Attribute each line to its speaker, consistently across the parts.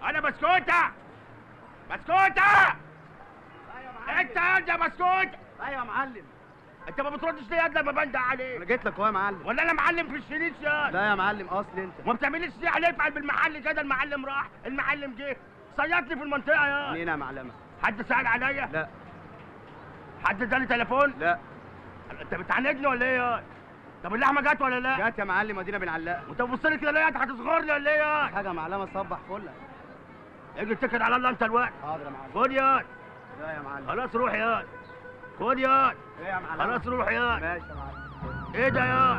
Speaker 1: انا بسكوته بسكوته انت يا بسكوت
Speaker 2: ايوه يا معلم
Speaker 1: انت ما بتردش ليه يا لما بندق عليك
Speaker 2: انا جيت لك اهو يا معلم
Speaker 1: ولا انا معلم في الشريط يا
Speaker 2: لا يا معلم اصل انت
Speaker 1: ما بتعمليش ليه عليه افعل بالمحل كده المعلم راح المعلم جه صيدني في المنطقه يا
Speaker 2: منين يا معلمه
Speaker 1: حد سأل عليا
Speaker 2: لا
Speaker 1: حد اداني تليفون
Speaker 2: لا
Speaker 1: انت بتعاندني ولا ايه يا طب اللحمه جت ولا لا
Speaker 2: جات يا معلم ادينا بنعلقها
Speaker 1: وانت بتبص لي كده ليه انت هتصغرني ولا ايه يا
Speaker 2: حاجه يا معلمه صبح فل
Speaker 1: اجي اتكل على الله انت الوقت
Speaker 2: حاضر يا معلم
Speaker 1: خد يا
Speaker 2: لا يا معلم
Speaker 1: خلاص روح يا خد يا
Speaker 2: ايه يا معلم
Speaker 1: خلاص روح يا
Speaker 2: ماشي يا معلم
Speaker 1: ايه ده يا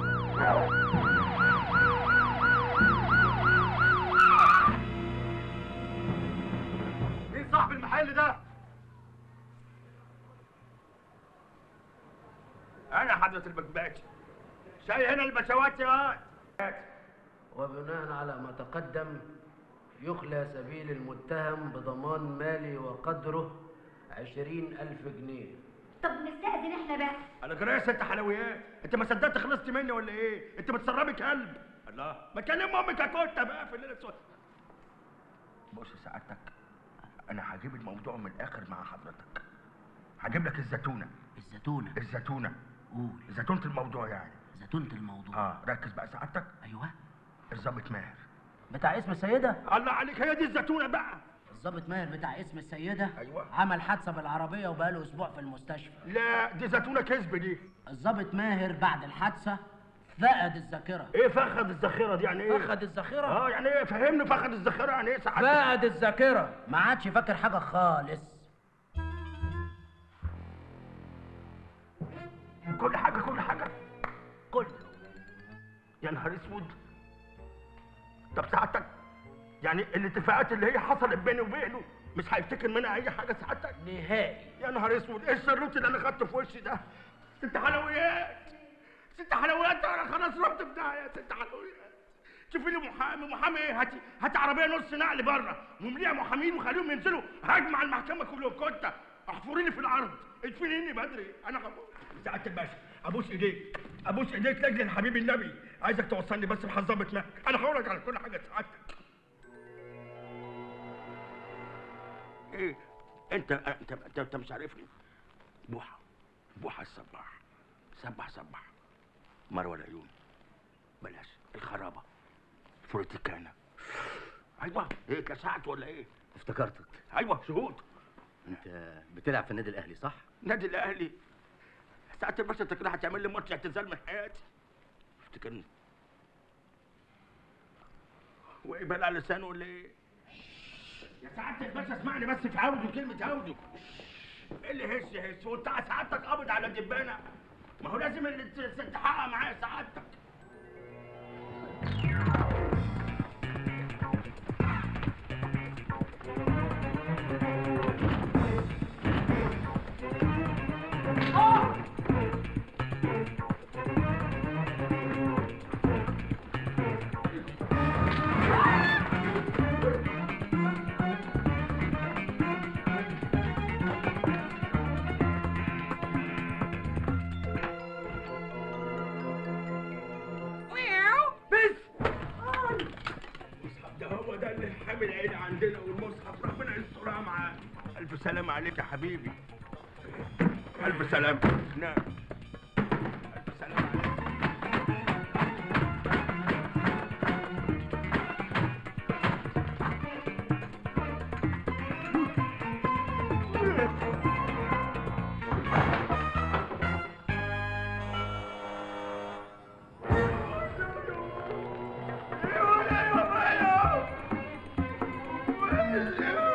Speaker 2: مين صاحب المحل ده
Speaker 1: انا حضرة البكباتي شاي هنا البشوات يا
Speaker 3: وبناء على ما تقدم يخلى سبيل المتهم بضمان مالي وقدره عشرين ألف جنيه
Speaker 4: طب نستأذن احنا بقى
Speaker 1: انا جرايه ست حلويات انت ما صدقت خلصت مني ولا ايه انت بتسربي كلب الله ما تكلم امك يا كوته بقى في الليله السوداء بص سعادتك انا هجيب الموضوع من الاخر مع حضرتك هجيب لك الزتونه
Speaker 3: الزتونة
Speaker 1: الزتونه
Speaker 3: قول
Speaker 1: زتونه الموضوع يعني
Speaker 3: زتونة الموضوع
Speaker 1: اه ركز بقى سعادتك
Speaker 3: أيوه
Speaker 1: الظابط ماهر
Speaker 3: بتاع اسم السيدة
Speaker 1: الله عليك هي دي الزتونه بقى
Speaker 3: الضابط ماهر بتاع اسم السيدة
Speaker 1: أيوة.
Speaker 3: عمل حادثة بالعربية وبقاله أسبوع في المستشفى
Speaker 1: لا دي زتونه كذب دي
Speaker 3: الضابط ماهر بعد الحادثة فقد الذاكرة
Speaker 1: ايه فخد الذخيره دي يعني ايه
Speaker 3: فقد الذاكرة
Speaker 1: اه يعني ايه فهمني فخد الذخيره يعني ايه سعادتك
Speaker 3: فقد الذاكرة ما عادش فاكر حاجة خالص
Speaker 1: كل حاجه كل حاجه كله يا نهار اسود طب سعادتك يعني الاتفاقات اللي هي حصلت بيني وبينه مش هيفتكر منها اي حاجه سعادتك
Speaker 3: نهائي
Speaker 1: يا نهار اسود ايه الشروط اللي انا خدته في وشي ده ست حلويات ست حلويات انا خلاص رحت في داهيه ست حلويات شوفي لي محامي محامي ايه هاتي هاتي عربيه نص نقل بره ومليها محامين وخليهم ينزلوا هجمع المحكمه كلهم كنت احفري لي في الارض ادفنيني بدري انا هموت سعاده الباشا ابوس ايديك ابوس ايديك لاجل حبيب النبي عايزك توصلني بس بحظابه مهك انا هقولك على كل حاجه سعادتك ايه انت انت انت, انت مش عارفني بوحه بوحه الصباح سبح سبح مروه العيون بلاش الخرابه فروتيكانا ايوه ايه كسعت ولا ايه
Speaker 5: افتكرتك
Speaker 1: ايوه شهود
Speaker 5: انت بتلعب في النادي الاهلي صح
Speaker 1: نادي الاهلي ساعة الباشا انت كده هتعمل لي ماتش اعتزال من حياتي افتكرني وايه بقى على لسانه ولا ايه يا سعادة الباشا اسمعني بس في عوده كلمة عوده ايه اللي هش هش وانت سعادتك قابض على دبانة ما هو لازم اللي ت- تحقق معايا سعادتك بس المصحف ده هو ده اللي حامل عين عندنا والمصحف ربنا يسترها معاه الف سلامة عليك يا حبيبي الف سلامة نعم الف سلامة عليك ايوه ايوه ايوه